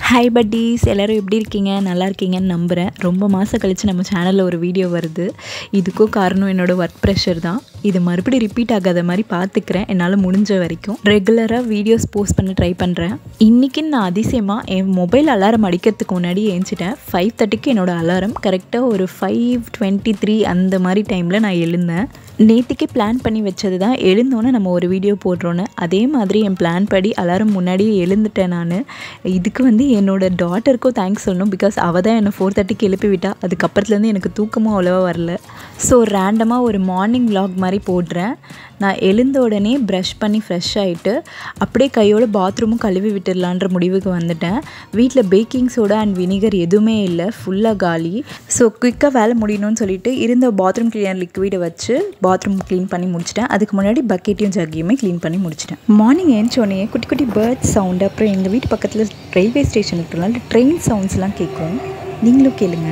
hi buddies எல்லோரும் எப்படி இருக்கீங்க நல்லா இருக்கீங்கன்னு நம்புகிறேன் ரொம்ப மாதம் கழித்து நம்ம சேனலில் ஒரு வீடியோ வருது இதுக்கும் காரணம் என்னோடய ஒர்க் ப்ரெஷர் தான் இது மறுபடியும் ரிப்பீட் ஆகாத மாதிரி பார்த்துக்கிறேன் என்னால் முடிஞ்ச வரைக்கும் ரெகுலராக வீடியோஸ் போஸ்ட் பண்ண ட்ரை பண்ணுறேன் இன்றைக்கி நான் அதிசயமாக என் மொபைல் அலாரம் அடிக்கிறதுக்கு முன்னாடி ஏஞ்சிட்டேன் ஃபைவ் தேர்ட்டிக்கு என்னோடய அலாரம் கரெக்டாக ஒரு ஃபைவ் டுவெண்ட்டி த்ரீ அந்த மாதிரி டைமில் நான் எழுந்தேன் நேற்றுக்கே பிளான் பண்ணி வச்சது தான் எழுந்தோன்னே நம்ம ஒரு வீடியோ போடுறோன்னு அதே மாதிரி என் பிளான் படி அலாரம் முன்னாடியே எழுந்துட்டேன் நான் இதுக்கு வந்து என்னோடய டாட்டருக்கும் தேங்க்ஸ் சொல்லணும் பிகாஸ் அவள் தான் என்னை ஃபோர் தேர்ட்டிக்கு எழுப்பி விட்டா அதுக்கப்புறத்துலேருந்து எனக்கு தூக்கமும் அவ்வளோவா வரல ஸோ ரேண்டமாக ஒரு மார்னிங் vlog மாதிரி போடுறேன் நான் எழுந்த உடனே ப்ரஷ் பண்ணி ஃப்ரெஷ் ஆகிட்டு அப்படியே கையோட பாத்ரூமும் கழுவி விட்டுடலான்ற முடிவுக்கு வந்துட்டேன் வீட்டில் பேக்கிங் சோடா அண்ட் வினிகர் எதுவுமே இல்லை ஃபுல்லாக காலி ஸோ குயிக்காக வேலை முடியணும்னு சொல்லிட்டு இருந்த பாத்ரூம் கிளீனர் லிக்விடை வச்சு பாத்ரூம் க்ளீன் பண்ணி முடிச்சிட்டேன் அதுக்கு முன்னாடி பக்கெட்டையும் ஜக்கையுமே க்ளீன் பண்ணி முடிச்சிட்டேன் மார்னிங் ஏஞ்சோடனே குட்டி குட்டி பேர்ட் சவுண்டு அப்புறம் எங்கள் வீட்டு பக்கத்தில் ரயில்வே ஸ்டேஷன் இருக்கிறனால ட்ரெயின் சவுண்ட்ஸ்லாம் கேட்கும் நீங்களும் கேளுங்க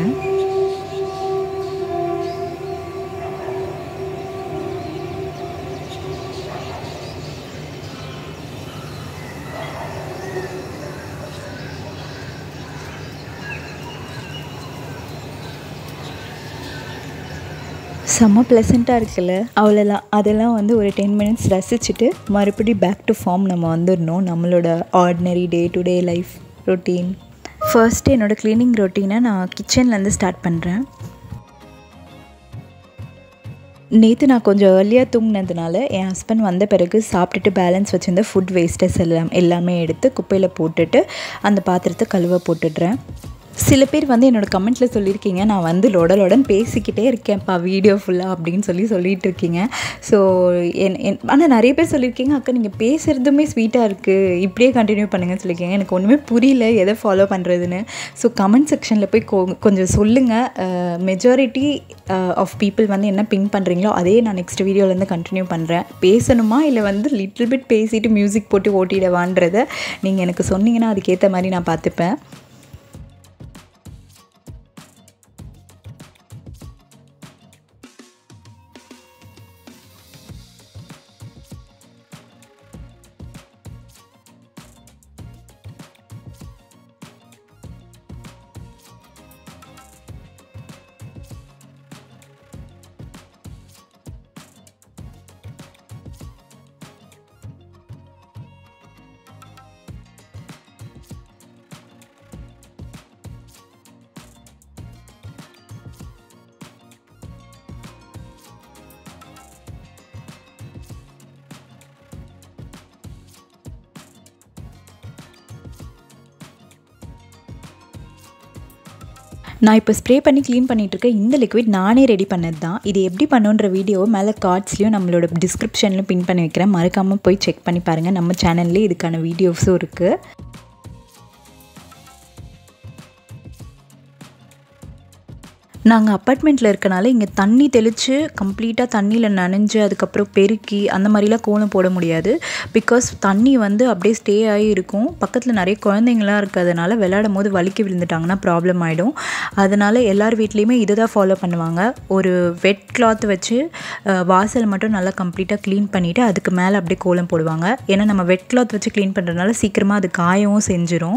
செம்ம ப்ளசண்ட்டாக இருக்குல்ல அவ்வளோலாம் அதெல்லாம் வந்து ஒரு டென் மினிட்ஸ் ரசிச்சுட்டு மறுபடியும் பேக் டு ஃபார்ம் நம்ம வந்துடணும் நம்மளோட ordinary day to day life routine first என்னோடய க்ளீனிங் ரொட்டீனை நான் கிச்சன்லேருந்து ஸ்டார்ட் பண்ணுறேன் நேற்று நான் கொஞ்சம் ஏர்லியாக தூங்கினதுனால என் ஹஸ்பண்ட் வந்த பிறகு சாப்பிட்டுட்டு பேலன்ஸ் வச்சுருந்த ஃபுட் வேஸ்டஸ் எல்லாம் எல்லாமே எடுத்து குப்பையில் போட்டுட்டு அந்த பாத்திரத்தை கழுவ போட்டுடுறேன் சில பேர் வந்து என்னோடய கமெண்ட்டில் சொல்லியிருக்கீங்க நான் வந்து லொட லொடன் பேசிக்கிட்டே இருக்கேன்ப்பா வீடியோ ஃபுல்லாக அப்படின்னு சொல்லி சொல்லிட்டு இருக்கீங்க ஸோ என் என் ஆனால் நிறைய பேர் சொல்லியிருக்கீங்க அக்கா நீங்கள் பேசுகிறதுமே ஸ்வீட்டாக இருக்குது இப்படியே கண்டினியூ பண்ணுங்கன்னு சொல்லியிருக்கீங்க எனக்கு ஒன்றுமே புரியல எதை ஃபாலோ பண்ணுறதுன்னு ஸோ கமெண்ட் செக்ஷனில் போய் கொ கொஞ்சம் சொல்லுங்கள் மெஜாரிட்டி ஆஃப் பீப்புள் வந்து என்ன பிங் பண்ணுறீங்களோ அதே நான் நெக்ஸ்ட் வீடியோலேருந்து கண்டினியூ பண்ணுறேன் பேசணுமா இல்லை வந்து லிட்டில் பிட் பேசிட்டு மியூசிக் போட்டு ஓட்டிடவான்றதை நீங்கள் எனக்கு சொன்னீங்கன்னா அதுக்கேற்ற மாதிரி நான் பார்த்துப்பேன் நான் இப்போ ஸ்ப்ரே பண்ணி க்ளீன் பண்ணிகிட்டு இருக்க இந்த லிக்விட் நானே ரெடி பண்ணது தான் இது எப்படி பண்ணுன்ற வீடியோ மேலே கார்ட்ஸ்லையும் நம்மளோட டிஸ்கிரிப்ஷன்லையும் பின் பண்ணி வைக்கிறேன் மறக்காமல் போய் செக் பண்ணி பாருங்கள் நம்ம சேனல்லேயே இதுக்கான வீடியோஸும் இருக்குது நாங்கள் அப்பார்ட்மெண்ட்டில் இருக்கனால இங்கே தண்ணி தெளித்து கம்ப்ளீட்டாக தண்ணியில் நனைஞ்சு அதுக்கப்புறம் பெருக்கி அந்த மாதிரிலாம் கோலம் போட முடியாது பிகாஸ் தண்ணி வந்து அப்படியே ஸ்டே ஆகி இருக்கும் பக்கத்தில் நிறைய குழந்தைங்களாம் இருக்கிறதுனால விளையாடும் போது வலிக்கி விழுந்துட்டாங்கன்னா ப்ராப்ளம் ஆகிடும் அதனால் எல்லார் வீட்லேயுமே இதை தான் ஃபாலோ பண்ணுவாங்க ஒரு வெட் கிளாத் வச்சு வாசல் மட்டும் நல்லா கம்ப்ளீட்டாக க்ளீன் பண்ணிவிட்டு அதுக்கு மேலே அப்படியே கோலம் போடுவாங்க ஏன்னா நம்ம வெட் கிளாத் வச்சு க்ளீன் பண்ணுறதுனால சீக்கிரமாக அது காயவும் செஞ்சிடும்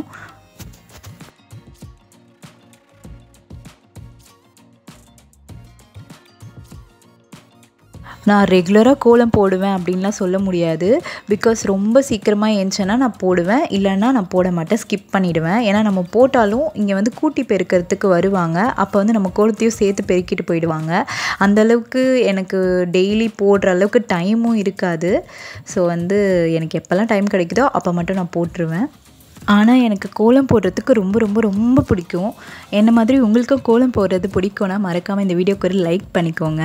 நான் ரெகுலராக கோலம் போடுவேன் அப்படின்லாம் சொல்ல முடியாது பிகாஸ் ரொம்ப சீக்கிரமாக ஏஞ்சேன்னா நான் போடுவேன் இல்லைன்னா நான் போட மாட்டேன் ஸ்கிப் பண்ணிவிடுவேன் ஏன்னா நம்ம போட்டாலும் இங்கே வந்து கூட்டி பெருக்கிறதுக்கு வருவாங்க அப்போ வந்து நம்ம கோலத்தையும் சேர்த்து பெருக்கிட்டு போயிடுவாங்க அந்தளவுக்கு எனக்கு டெய்லி போடுற அளவுக்கு டைமும் இருக்காது ஸோ வந்து எனக்கு எப்போல்லாம் டைம் கிடைக்குதோ அப்போ மட்டும் நான் போட்டுருவேன் ஆனால் எனக்கு கோலம் போடுறதுக்கு ரொம்ப ரொம்ப ரொம்ப பிடிக்கும் என்ன மாதிரி உங்களுக்கும் கோலம் போடுறது பிடிக்கும்னா மறக்காமல் இந்த வீடியோக்கு ஒரு லைக் பண்ணிக்கோங்க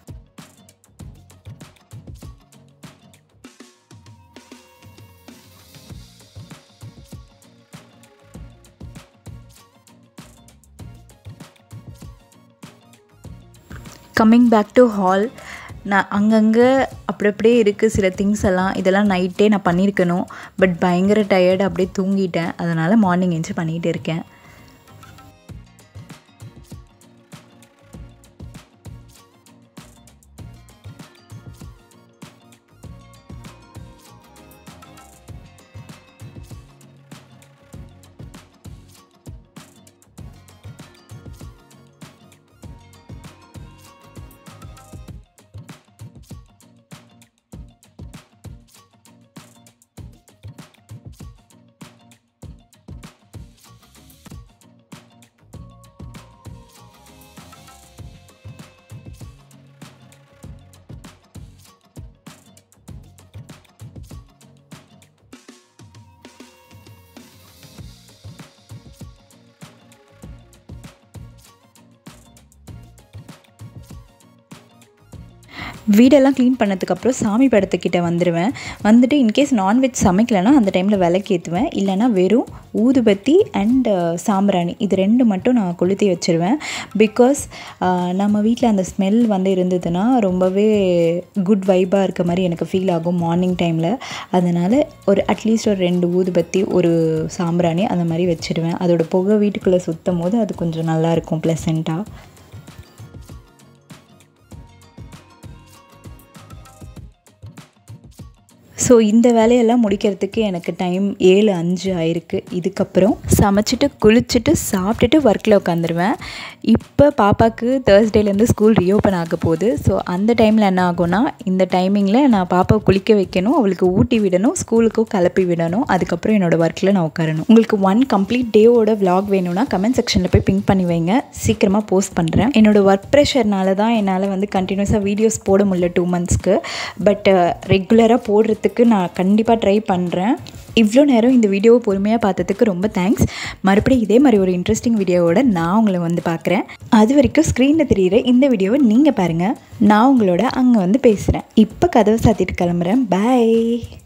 கம்மிங் பேக் டு ஹால் நான் அங்கங்கே அப்படி அப்படியே இருக்குது சில திங்ஸ் எல்லாம் இதெல்லாம் நைட்டே நான் பண்ணியிருக்கணும் பட் பயங்கர டயர்டு அப்படியே தூங்கிட்டேன் அதனால் மார்னிங் எழுந்து பண்ணிகிட்டு இருக்கேன் வீடெல்லாம் க்ளீன் பண்ணதுக்கப்புறம் சாமி படத்துக்கிட்ட வந்துடுவேன் வந்துட்டு இன்கேஸ் நான்வெஜ் சமைக்கலைன்னா அந்த டைமில் விளக்கேற்றுவேன் இல்லைனா வெறும் ஊதுபத்தி அண்ட் சாம்பிராணி இது ரெண்டு மட்டும் நான் கொளுத்தி வச்சுருவேன் பிகாஸ் நம்ம வீட்டில் அந்த ஸ்மெல் வந்து இருந்ததுன்னா ரொம்பவே குட் வைபாக இருக்க மாதிரி எனக்கு ஃபீல் ஆகும் மார்னிங் டைமில் அதனால் ஒரு அட்லீஸ்ட் ஒரு ரெண்டு ஊதுபத்தி ஒரு சாம்பிராணி அந்த மாதிரி வச்சுருவேன் அதோட புகை வீட்டுக்குள்ளே சுற்றும் போது அது கொஞ்சம் நல்லாயிருக்கும் ப்ளசண்ட்டாக ஸோ இந்த வேலையெல்லாம் முடிக்கிறதுக்கு எனக்கு டைம் ஏழு அஞ்சு ஆயிருக்கு இதுக்கப்புறம் சமைச்சிட்டு குளிச்சுட்டு சாப்பிட்டுட்டு ஒர்க்கில் உட்காந்துருவேன் இப்போ பாப்பாவுக்கு தேர்ஸ்டேலேருந்து ஸ்கூல் ரீஓப்பன் ஆக போகுது ஸோ அந்த டைமில் என்ன ஆகும்னா இந்த டைமிங்கில் நான் பாப்பாவை குளிக்க வைக்கணும் அவளுக்கு ஊட்டி விடணும் ஸ்கூலுக்கும் கிளப்பி விடணும் அதுக்கப்புறம் என்னோடய ஒர்க்கில் நான் உட்காரணும் உங்களுக்கு ஒன் கம்ப்ளீட் டேவோட விலாக் வேணும்னா கமெண்ட் செக்ஷனில் போய் பிங்க் பண்ணி வைங்க சீக்கிரமாக போஸ்ட் பண்ணுறேன் என்னோடய ஒர்க் ப்ரெஷர்னால தான் என்னால் வந்து கண்டினியூஸாக வீடியோஸ் போட முடியல டூ மந்த்ஸ்க்கு பட் ரெகுலராக போடுறதுக்கு பண்ணுறதுக்கு நான் கண்டிப்பாக ட்ரை பண்ணுறேன் இவ்வளோ நேரம் இந்த வீடியோவை பொறுமையாக பார்த்ததுக்கு ரொம்ப தேங்க்ஸ் மறுபடியும் இதே மாதிரி ஒரு இன்ட்ரெஸ்டிங் வீடியோவோட நான் உங்களை வந்து பார்க்குறேன் அது வரைக்கும் ஸ்க்ரீனில் தெரியிற இந்த வீடியோவை நீங்கள் பாருங்கள் நான் உங்களோட அங்கே வந்து பேசுகிறேன் இப்போ கதவை சாத்திட்டு கிளம்புறேன் பாய்